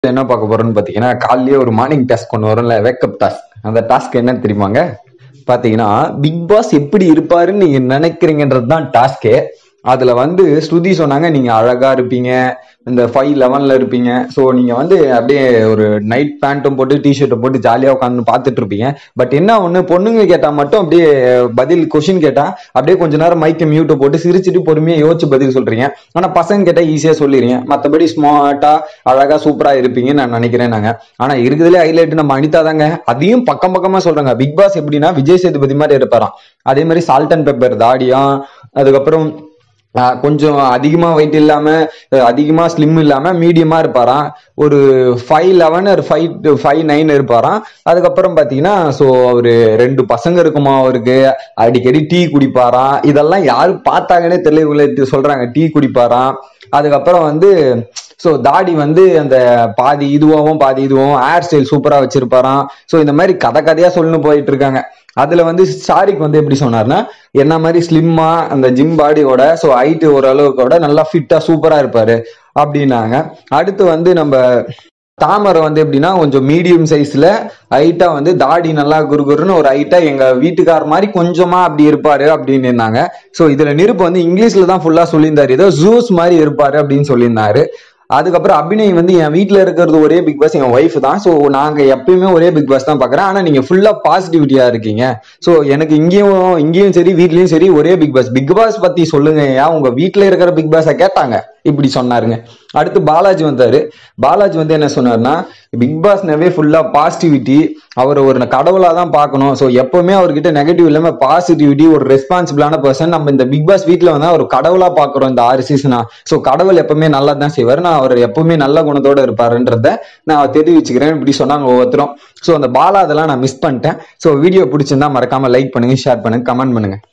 என்ன பார்க்க போறோம்னு பாத்தீங்கன்னா காலையிலேயே ஒரு மார்னிங் டாஸ்க் கொண்டு வரும்ல வேக்கப் டாஸ்க் அந்த டாஸ்க் என்னன்னு தெரியுமாங்க பாத்தீங்கன்னா பிக் பாஸ் எப்படி இருப்பாருன்னு நீங்க நினைக்கிறீங்கன்றது தான் டாஸ்கே அதுல வந்து ஸ்ருதி சொன்னாங்க நீங்க அழகா இருப்பீங்க இந்த ஃபைவ் லெவன்ல இருப்பீங்க ஸோ நீங்க வந்து அப்படியே ஒரு நைட் பேண்ட்டும் போட்டு டிஷர்ட்டும் போட்டு ஜாலியா உட்காந்து பார்த்துட்டு இருப்பீங்க பட் என்ன ஒண்ணு பொண்ணுங்க கேட்டா மட்டும் அப்படியே பதில் கொஷின் கேட்டா அப்படியே கொஞ்ச நேரம் மைக்க மியூட்டை போட்டு சிரிச்சிட்டு பொறுமையா யோசிச்சு பதில் சொல்றீங்க ஆனா பசங்க கேட்டா ஈஸியா சொல்லிடுறீங்க மத்தபடி ஸ்மார்ட்டா அழகா சூப்பரா இருப்பீங்கன்னு நான் நினைக்கிறேன் நாங்க ஆனா இருக்குதுல ஹைலைட் நம்ம அனிதா தாங்க அதையும் பக்கம் பக்கமா சொல்றாங்க பிக் பாஸ் எப்படின்னா விஜய் சேதுபதி மாதிரி இருப்பாராம் அதே மாதிரி சால்ட் அண்ட் பெப்பர் தாடியும் அதுக்கப்புறம் ஆஹ் கொஞ்சம் அதிகமா வெயிட் இல்லாம அஹ் அதிகமா ஸ்லிம் இல்லாம மீடியமா இருப்பாராம் ஒரு ஃபைவ் லெவன் ஒரு ஃபைவ் ஃபைவ் நைன் இருப்பாராம் அதுக்கப்புறம் பாத்தீங்கன்னா ஸோ அவரு ரெண்டு பசங்க இருக்குமா அவருக்கு அடிக்கடி டீ குடிப்பாராம் இதெல்லாம் யாரு பார்த்தாங்கன்னே தெரியல இவங்கள சொல்றாங்க டீ குடிப்பாராம் அதுக்கப்புறம் வந்து ஸோ தாடி வந்து அந்த பாதி இதுவாகவும் பாதி இதுவாகவும் ஹேர் ஸ்டைல் சூப்பரா வச்சிருப்பாராம் ஸோ இந்த மாதிரி கதை கதையா சொல்லணும் போயிட்டு இருக்காங்க அதுல வந்து சாரிக்கு வந்து எப்படி சொன்னார்னா என்ன மாதிரி ஸ்லிம்மா அந்த ஜிம் பாடியோட ஸோ ஹைட்டு ஓரளவுக்கோட நல்லா ஃபிட்டா சூப்பரா இருப்பாரு அப்படின்னாங்க அடுத்து வந்து நம்ம தாமரை வந்து எப்படின்னா கொஞ்சம் மீடியம் சைஸ்ல ஹைட்டா வந்து தாடி நல்லா குறுகுறுன்னு ஒரு ஹைட்டா எங்க வீட்டுக்கார மாதிரி கொஞ்சமா அப்படி இருப்பாரு அப்படின்னு இருந்தாங்க ஸோ இதுல நெருப்பு வந்து இங்கிலீஷ்ல தான் ஃபுல்லா சொல்லியிருந்தாரு ஏதோ ஜூஸ் மாதிரி இருப்பாரு அப்படின்னு சொல்லியிருந்தாரு அதுக்கப்புறம் அபிநய் வந்து என் வீட்ல இருக்கிறது ஒரே பிக் பாஸ் என் ஒய்ஃப் தான் ஸோ நாங்க எப்பயுமே ஒரே பிக் பாஸ் தான் பாக்குறேன் ஆனா நீங்க ஃபுல்லா பாசிட்டிவிட்டியா இருக்கீங்க ஸோ எனக்கு இங்கேயும் இங்கேயும் சரி வீட்லயும் சரி ஒரே பிக் பாஸ் பிக் பாஸ் பத்தி சொல்லுங்க ஏன் உங்க வீட்ல இருக்கிற பிக் பாஸை கேட்டாங்க இப்படி சொன்னாருங்க அடுத்து பாலாஜி வந்தாரு பாலாஜி வந்து என்ன சொன்னாருன்னா பிக் பாஸ்னாவே ஃபுல்லா பாசிட்டிவிட்டி அவர் ஒரு கடவுளா தான் பார்க்கணும் ஸோ எப்பவுமே அவர்கிட்ட நெகட்டிவ் இல்லாம பாசிட்டிவிட்டி ஒரு ரெஸ்பான்சிபிளான பர்சன் நம்ம இந்த பிக் பாஸ் வீட்ல வந்து அவர் கடவுளா பார்க்குறோம் இந்த ஆறு சீசனா ஸோ கடவுள் எப்பவுமே நல்லா தான் செய்வார் நான் அவர் எப்பவுமே நல்ல குணத்தோட இருப்பாருன்றத நான் தெரிவிச்சுக்கிறேன் இப்படி சொன்னாங்க ஒவ்வொருத்தரும் ஸோ அந்த பாலா அதெல்லாம் நான் மிஸ் பண்ணிட்டேன் ஸோ வீடியோ பிடிச்சிருந்தா மறக்காம லைக் பண்ணுங்க ஷேர் பண்ணுங்க கமெண்ட் பண்ணுங்க